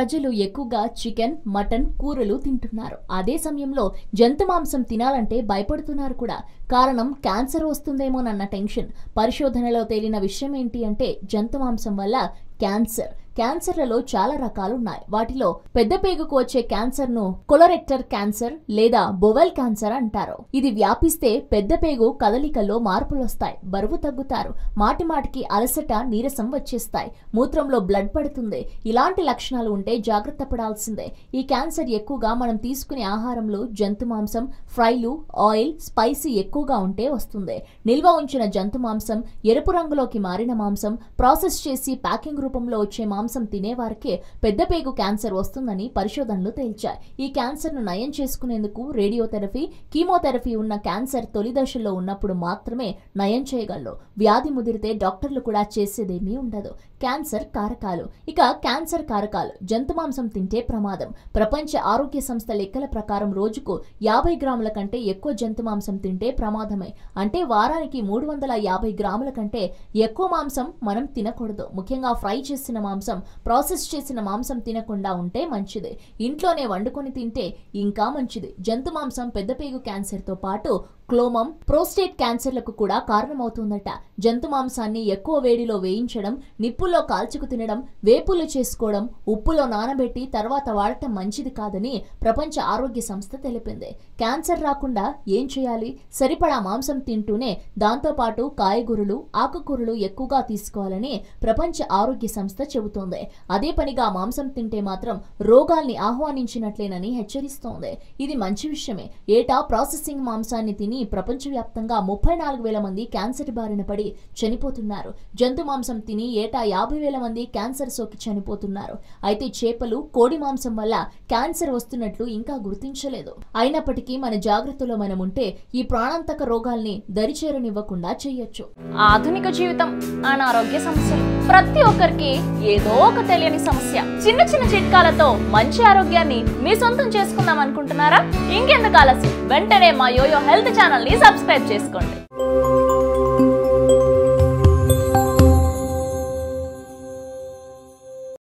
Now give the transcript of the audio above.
ప్రజలు ఎక్కువగా chicken mutton కూరలు తింటున్నారు అదే సమయంలో జంతు మాంసం తినాలంటే భయపడుతున్నారు కూడా కారణం క్యాన్సర్ వస్తుందేమోనన్న టెన్షన్ పరిశోధనలో తేలిన విషయం ఏంటి అంటే జంతు మాంసం వల్ల క్యాన్సర్ క్యాన్సర్లలో చాలా రకాలు ఉన్నాయి వాటిలో పెద్ద పేగుకు వచ్చే క్యాన్సర్ ను కొలరెక్టర్ క్యాన్సర్ లేదా బొవెల్ క్యాన్సర్ అంటారు ఇది వ్యాపిస్తే పెద్ద పేగు కదలికల్లో మార్పులు వస్తాయి బరువు తగ్గుతారు మాటి మాటికి అలసట నీరసం వచ్చేస్తాయి మూత్రంలో బ్లడ్ పడుతుంది ఇలాంటి లక్షణాలు ఉంటే జాగ్రత్త పడాల్సిందే ఈ క్యాన్సర్ ఎక్కువగా మనం తీసుకునే ఆహారంలో జంతు మాంసం ఫ్రైలు ఆయిల్ స్పైసీ ఎక్కువగా ఉంటే వస్తుంది నిల్వ ఉంచిన జంతు మాంసం ఎరుపు రంగులోకి మారిన మాంసం ప్రాసెస్ చేసి ప్యాకింగ్ రూపంలో వచ్చే మాంసం తినేవారికే పెద్ద పేగు క్యాన్సర్ వస్తుందని పరిశోధనలు తేల్చాయి ఈ క్యాన్సర్ ను నయం చేసుకునేందుకు రేడియోథెరపీ కీమోథెరపీ ఉన్న క్యాన్సర్ తొలి దశలో ఉన్నప్పుడు మాత్రమే నయం చేయగలరు వ్యాధి ముదిరితే డాక్టర్లు కూడా చేసేదేమీ ఉండదు క్యాన్సర్ కారకాలు ఇక క్యాన్సర్ కారకాలు జంతు మాంసం తింటే ప్రమాదం ప్రపంచ ఆరోగ్య సంస్థ లెక్కల ప్రకారం రోజుకు యాభై గ్రాముల కంటే ఎక్కువ జంతు మాంసం తింటే ప్రమాదమే అంటే వారానికి మూడు వందల యాభై గ్రాముల కంటే ఎక్కువ మాంసం మనం తినకూడదు ముఖ్యంగా ఫ్రై చేసిన మాంసం ప్రాసెస్ చేసిన మాంసం తినకుండా ఉంటే మంచిది ఇంట్లోనే వండుకొని తింటే ఇంకా మంచిది జంతు మాంసం పెద్దపేగు క్యాన్సర్తో పాటు క్లోమం ప్రోస్టేట్ క్యాన్సర్లకు కూడా కారణమవుతుందట జంతు మాంసాన్ని ఎక్కువ వేడిలో వేయించడం నిప్పుల్లో కాల్చుకు తినడం వేపులు చేసుకోవడం ఉప్పులో నానబెట్టి తర్వాత వాడటం మంచిది కాదని ప్రపంచ ఆరోగ్య సంస్థ తెలిపింది క్యాన్సర్ రాకుండా ఏం చేయాలి సరిపడా మాంసం తింటూనే దాంతోపాటు కాయగూరలు ఆకుకూరలు ఎక్కువగా తీసుకోవాలని ప్రపంచ ఆరోగ్య సంస్థ చెబుతోంది అదే పనిగా మాంసం తింటే మాత్రం రోగాల్ని ఆహ్వానించినట్లేనని హెచ్చరిస్తోంది ఇది మంచి విషయమే ఏటా ప్రాసెసింగ్ మాంసాన్ని తిని ప్రపంచవ్యాప్తంగా ముప్పై నాలుగు వేల మంది క్యాన్సర్ బారిన పడి చనిపోతున్నారు జంతు మాంసం తిని ఏటా యాభై వేల మంది క్యాన్సర్ సోకి చనిపోతున్నారు అయితే చేపలు కోడి మాంసం వల్ల క్యాన్సర్ వస్తున్నట్లు ఇంకా గుర్తించలేదు అయినప్పటికీ మన జాగ్రత్తలో మనం ఉంటే ఈ ప్రాణాంతక రోగాల్ని దరిచేరనివ్వకుండా చేయొచ్చు ఆధునిక జీవితం అనారోగ్య సమస్యలు ప్రతి ఒక్కరికి ఏదో ఒక తెలియని సమస్య చిన్న చిన్న చిట్కాలతో మంచి ఆరోగ్యాన్ని మీ సొంతం చేసుకుందాం అనుకుంటున్నారా ఇంకెందుకు ఆలస్యం వెంటనే మా యోయో హెల్త్ ఛానల్ ని సబ్స్క్రైబ్ చేసుకోండి